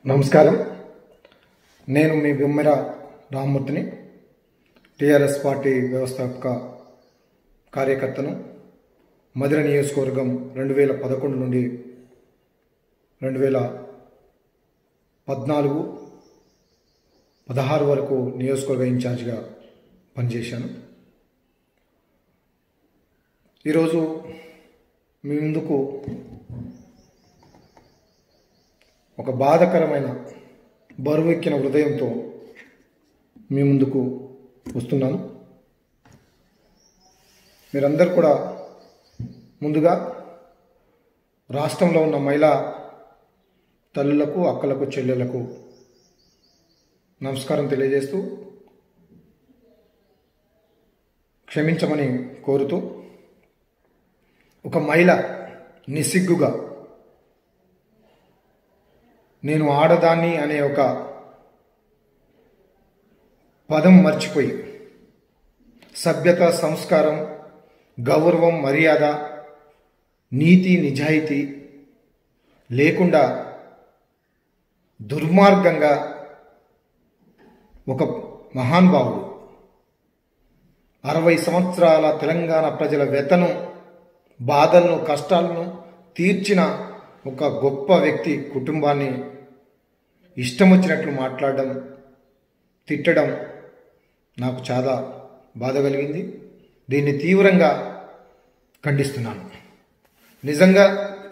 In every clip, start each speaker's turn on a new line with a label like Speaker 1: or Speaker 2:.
Speaker 1: నమస్కారం నేను మీ బొమ్మెర రామ్మూర్తిని టీఆర్ఎస్ పార్టీ వ్యవస్థాపక కార్యకర్తను మధుర నియోజకవర్గం రెండు వేల పదకొండు నుండి రెండు వేల పద్నాలుగు పదహారు వరకు నియోజకవర్గ ఇన్ఛార్జిగా పనిచేశాను ఈరోజు మీ ముందుకు ఒక బాధకరమైన బరువెక్కిన హృదయంతో మీ ముందుకు వస్తున్నాను మీరందరూ కూడా ముందుగా రాష్ట్రంలో ఉన్న మహిళా తల్లులకు అక్కలకు చెల్లెలకు నమస్కారం తెలియజేస్తూ క్షమించమని కోరుతూ ఒక మహిళ నిస్సిగ్గుగా నేను ఆడదాన్ని అనే ఒక పదం మర్చిపోయి సభ్యత సంస్కారం గౌరవం మర్యాద నీతి నిజాయితీ లేకుండా దుర్మార్గంగా ఒక మహానుభావుడు అరవై సంవత్సరాల తెలంగాణ ప్రజల వ్యతను బాధలను కష్టాలను తీర్చిన ఒక గొప్ప వ్యక్తి కుటుంబాన్ని ఇష్టం వచ్చినట్లు మాట్లాడడం తిట్టడం నాకు చాలా బాధ కలిగింది దీన్ని తీవ్రంగా ఖండిస్తున్నాను నిజంగా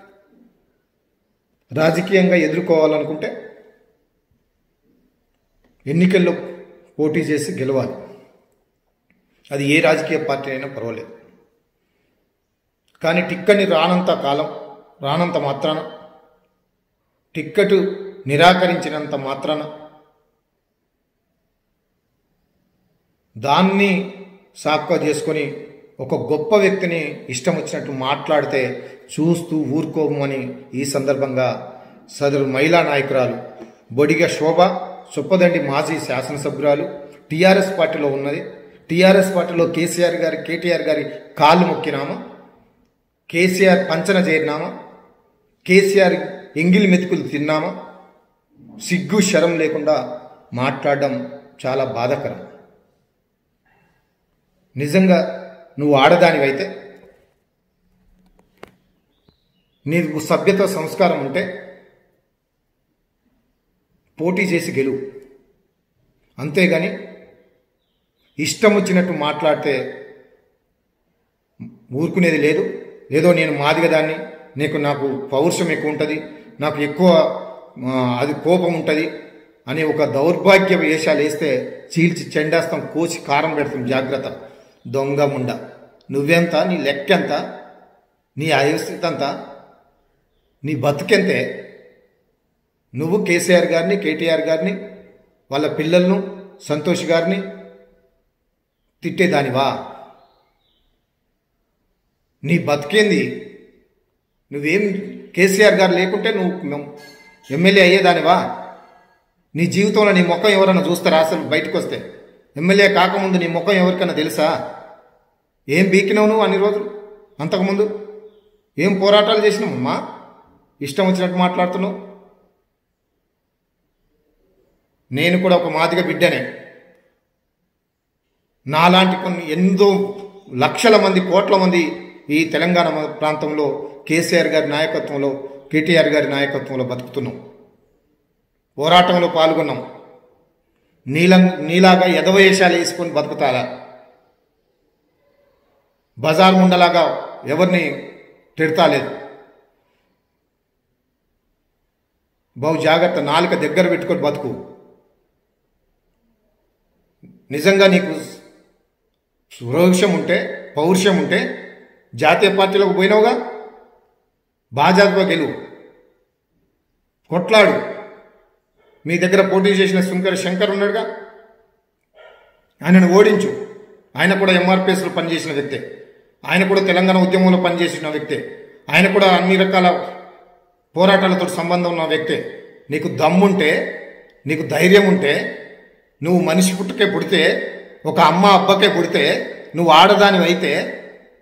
Speaker 1: రాజకీయంగా ఎదుర్కోవాలనుకుంటే ఎన్నికల్లో పోటీ చేసి గెలవాలి అది ఏ రాజకీయ పార్టీ అయినా పర్వాలేదు కానీ టిక్కని రానంత కాలం రానంత మాత్రాన టిక్కెట్ నిరాకరించినంత మాత్రాన దాన్ని సాక్కువ చేసుకొని ఒక గొప్ప వ్యక్తిని ఇష్టం వచ్చినట్టు మాట్లాడితే చూస్తూ ఊరుకోమని ఈ సందర్భంగా సదరు మహిళా నాయకురాలు బొడిగ శోభ చొప్పదండి మాజీ శాసనసభ్యురాలు టీఆర్ఎస్ పార్టీలో ఉన్నది టీఆర్ఎస్ పార్టీలో కేసీఆర్ గారి కేటీఆర్ గారి కాళ్ళు మొక్కినామా కేసీఆర్ పంచన చేరినామా కేసీఆర్ ఎంగిలి మెతుకులు తిన్నామా సిగ్గు శరం లేకుండా మాట్లాడడం చాలా బాధాకరం నిజంగా నువ్వు ఆడదానివైతే నీకు సభ్యత సంస్కారం ఉంటే పోటీ చేసి గెలువు అంతేగాని ఇష్టం వచ్చినట్టు మాట్లాడితే ఊరుకునేది లేదు ఏదో నేను మాదిగ దాన్ని నీకు నాకు పౌరుషం ఎక్కువ ఉంటుంది నాకు ఎక్కువ ఆ, అది కోపం ఉంటుంది అనే ఒక దౌర్భాగ్య వేషాలు వేస్తే చీల్చి చెండేస్తాం కోసి కారం పెడతాం జాగ్రత్త దొంగ ముండ నువ్వెంత నీ లెక్కెంత నీ ఆయుస్థితి అంత నీ బతుకెంతే నువ్వు కేసీఆర్ గారిని కేటీఆర్ గారిని వాళ్ళ పిల్లలను సంతోష్ గారిని తిట్టేదానివా నీ బతికేంది నువ్వేం కేసీఆర్ గారు లేకుంటే నువ్వు ఎమ్మెల్యే అయ్యేదానివా నీ జీవితంలో నీ ముఖం ఎవరైనా చూస్తారా అసలు బయటకు వస్తే ఎమ్మెల్యే కాకముందు నీ ముఖం ఎవరికైనా తెలుసా ఏం బీకినావు నువ్వు అన్ని రోజులు అంతకుముందు ఏం పోరాటాలు చేసినావమ్మా ఇష్టం వచ్చినట్టు మాట్లాడుతున్నావు నేను కూడా ఒక మాదిగ బిడ్డనే నాలాంటి కొన్ని ఎంతో లక్షల మంది కోట్ల మంది ఈ తెలంగాణ మ- ప్రాంతంలో కేసీఆర్ గారి నాయకత్వంలో కేటీఆర్ గారి నాయకత్వంలో బతుకుతున్నాం పోరాటంలో పాల్గొన్నాం నీల నీలాగా ఎదవయేషాలు వేసుకొని బతుకుతారా బజార్ ముండలాగా ఎవరిని తిడతాలేదు బహు జాగ్రత్త నాలుక దగ్గర పెట్టుకొని బతుకు నిజంగా నీకు సురోక్షం ఉంటే పౌరుషం ఉంటే జాతీయ పార్టీలోకి పోయినావుగా భాజపా గెలువు కొట్లాడు మీ దగ్గర పోటీ చేసిన శంకర్ శంకర్ ఉన్నాడుగా ఆయనను ఓడించు ఆయన కూడా ఎంఆర్పిఎస్లో పనిచేసిన వ్యక్తే ఆయన కూడా తెలంగాణ ఉద్యమంలో పనిచేసిన వ్యక్తే ఆయన కూడా అన్ని రకాల పోరాటాలతో సంబంధం ఉన్న వ్యక్తే నీకు దమ్ముంటే నీకు ధైర్యం ఉంటే నువ్వు మనిషి పుట్టుకే పుడితే ఒక అమ్మ అబ్బకే పుడితే నువ్వు ఆడదానివి అయితే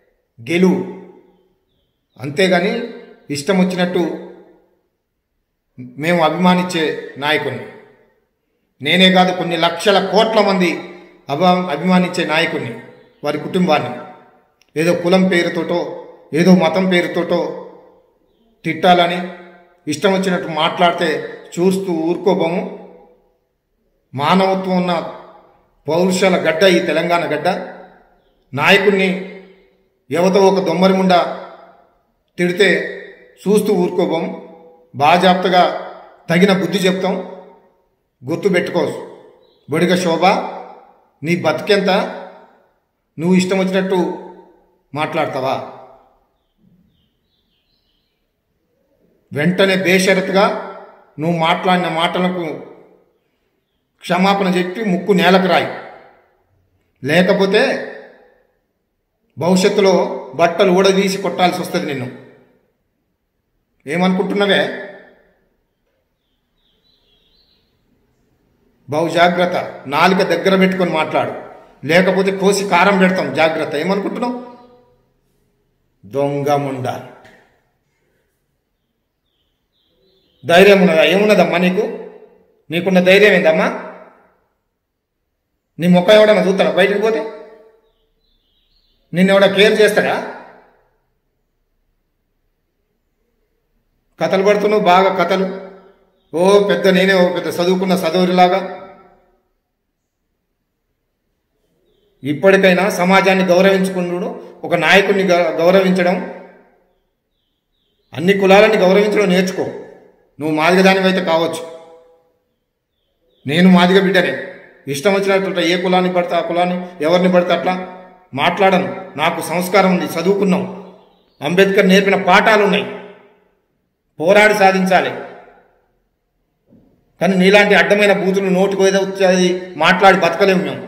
Speaker 1: గెలువు అంతేగాని ఇష్టం వచ్చినట్టు మేము అభిమానించే నాయకుడిని నేనే కాదు కొన్ని లక్షల కోట్ల మంది అభా అభిమానించే నాయకుడిని వారి కుటుంబాన్ని ఏదో కులం పేరుతోటో ఏదో మతం పేరుతోటో తిట్టాలని ఇష్టం వచ్చినట్టు మాట్లాడితే చూస్తూ ఊరుకోబోము మానవత్వం ఉన్న పౌరుషాల గడ్డ ఈ తెలంగాణ గడ్డ నాయకుడిని ఎవతో ఒక దొమ్మరి ముండా తిడితే చూస్తూ ఊరుకోబోం బాజాప్తగా తగిన బుద్ధి చెప్తాం గుర్తు పెట్టుకో బొడిగ శోభ నీ బతికెంత నువ్వు ఇష్టం వచ్చినట్టు మాట్లాడతావా వెంటనే బేషరతుగా నువ్వు మాట్లాడిన మాటలకు క్షమాపణ చెప్పి ముక్కు నేలకు రాయి లేకపోతే భవిష్యత్తులో బట్టలు ఊడదీసి కొట్టాల్సి వస్తుంది నిన్ను ఏమనుకుంటున్నావే బహు జాగ్రత్త నాలుక దగ్గర పెట్టుకొని మాట్లాడు లేకపోతే కోసి కారం పెడతాం జాగ్రత్త ఏమనుకుంటున్నావు దొంగ ముండ ధైర్యం ఉన్నదా ఏమున్నదమ్మా నీకు నీకున్న ధైర్యం ఏందమ్మా నీ ముఖం ఎవడన్నా చూస్తాడా బయటికి పోతే నిన్ను ఎవడ కేర్ చేస్తాడా కథలు పడుతున్నావు బాగా కథలు ఓ పెద్ద నేనే ఓ పెద్ద చదువుకున్న చదువులాగా ఇప్పటికైనా సమాజాన్ని గౌరవించుకున్నాడు ఒక నాయకుడిని గ- గౌరవించడం అన్ని కులాలని గౌరవించడం నేర్చుకో నువ్వు మాదిగ దానివైతే కావచ్చు నేను మాదిగ బిడ్డనే ఇష్టం వచ్చినట్టు ఏ కులాన్ని పడితే ఆ కులాన్ని ఎవరిని పడితే అట్లా మాట్లాడను నాకు సంస్కారం ఉంది చదువుకున్నాం అంబేద్కర్ నేర్పిన పాఠాలు ఉన్నాయి పోరాడి సాధించాలి కానీ నీలాంటి అడ్డమైన బూతులు నోటికి ఏదో వచ్చేది మాట్లాడి బతకలేము మేము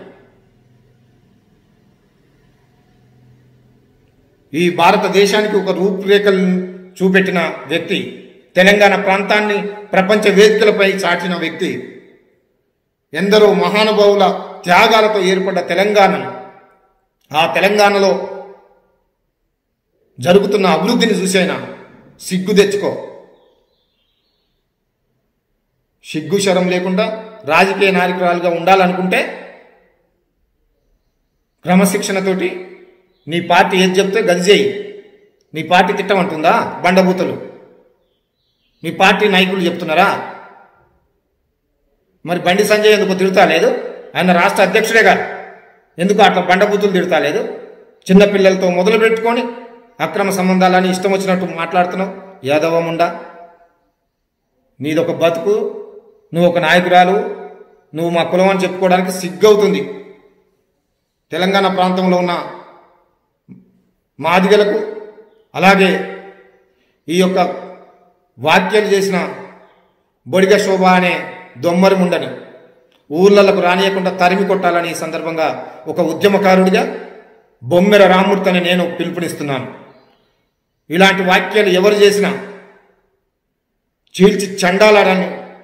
Speaker 1: ఈ భారతదేశానికి ఒక రూపురేఖలు చూపెట్టిన వ్యక్తి తెలంగాణ ప్రాంతాన్ని ప్రపంచ వేదికలపై చాటిన వ్యక్తి ఎందరో మహానుభావుల త్యాగాలతో ఏర్పడ్డ తెలంగాణను ఆ తెలంగాణలో జరుగుతున్న అభివృద్ధిని చూసైనా సిగ్గు తెచ్చుకో సిగ్గు శరం లేకుండా రాజకీయ నాయకురాలుగా ఉండాలనుకుంటే క్రమశిక్షణతోటి నీ పార్టీ ఏది చెప్తే గది చేయి నీ పార్టీ తిట్టమంటుందా బండబూతలు మీ పార్టీ నాయకులు చెప్తున్నారా మరి బండి సంజయ్ ఎందుకు తిడతాలేదు ఆయన రాష్ట్ర అధ్యక్షుడే కాదు ఎందుకు అట్లా బండబూతులు తిడతాలేదు చిన్నపిల్లలతో మొదలు పెట్టుకొని అక్రమ సంబంధాలని ఇష్టం వచ్చినట్టు మాట్లాడుతున్నావు యాదవముండా నీదొక బతుకు నువ్వు ఒక నాయకురాలు నువ్వు మా కులం అని చెప్పుకోవడానికి సిగ్గవుతుంది తెలంగాణ ప్రాంతంలో ఉన్న మాదిగలకు అలాగే ఈ యొక్క వాక్యాలు చేసిన బొడిగ శోభ అనే దొమ్మరి ముండని ఊర్లకు రానియకుండా తరిమి కొట్టాలని ఈ సందర్భంగా ఒక ఉద్యమకారుడిగా బొమ్మెర రామూర్తి అని నేను పిలుపునిస్తున్నాను ఇలాంటి వాక్యాలు ఎవరు చేసినా చీల్చి చండాలని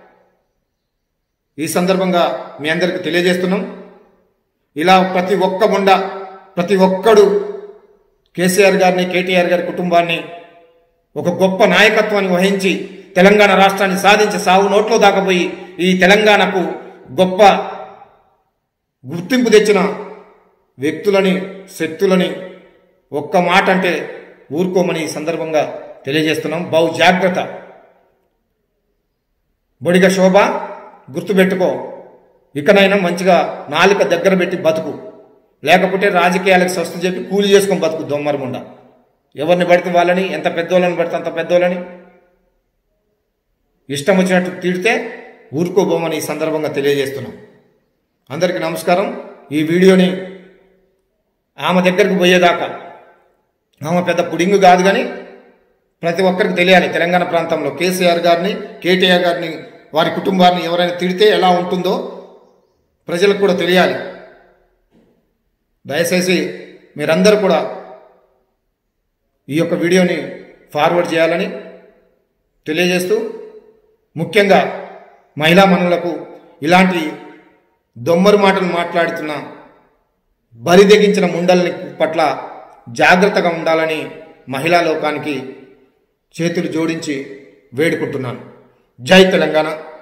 Speaker 1: ఈ సందర్భంగా మీ అందరికీ తెలియజేస్తున్నాం ఇలా ప్రతి ఒక్క ముండ ప్రతి ఒక్కడు కేసీఆర్ గారిని కేటీఆర్ గారి కుటుంబాన్ని ఒక గొప్ప నాయకత్వాన్ని వహించి తెలంగాణ రాష్ట్రాన్ని సాధించి సాగు నోట్లో దాకపోయి ఈ తెలంగాణకు గొప్ప గుర్తింపు తెచ్చిన వ్యక్తులని శక్తులని ఒక్క మాట అంటే ఊరుకోమని ఈ సందర్భంగా తెలియజేస్తున్నాం బహు జాగ్రత్త బొడిగ శోభ గుర్తుపెట్టుకో ఇకనైనా మంచిగా నాలుక దగ్గర పెట్టి బతుకు లేకపోతే రాజకీయాలకు స్వస్థ చెప్పి కూలి చేసుకొని బతుకు దొమ్మరముండ ఎవరిని పడితే వాళ్ళని ఎంత పెద్దోళ్ళని పడితే అంత పెద్దోళ్ళని ఇష్టం వచ్చినట్టు తిడితే ఊరుకోబోమని ఈ సందర్భంగా తెలియజేస్తున్నాం అందరికీ నమస్కారం ఈ వీడియోని ఆమె దగ్గరికి పోయేదాకా ఆమె పెద్ద పుడింగు కాదు కానీ ప్రతి ఒక్కరికి తెలియాలి తెలంగాణ ప్రాంతంలో కేసీఆర్ గారిని కేటీఆర్ గారిని వారి కుటుంబాన్ని ఎవరైనా తిడితే ఎలా ఉంటుందో ప్రజలకు కూడా తెలియాలి దయచేసి మీరందరూ కూడా ఈ యొక్క వీడియోని ఫార్వర్డ్ చేయాలని తెలియజేస్తూ ముఖ్యంగా మహిళా మనులకు ఇలాంటి దొమ్మరు మాటలు మాట్లాడుతున్న బరిదెగించిన ముండల్ని పట్ల జాగ్రత్తగా ఉండాలని మహిళా లోకానికి చేతులు జోడించి వేడుకుంటున్నాను జై తెలంగాణ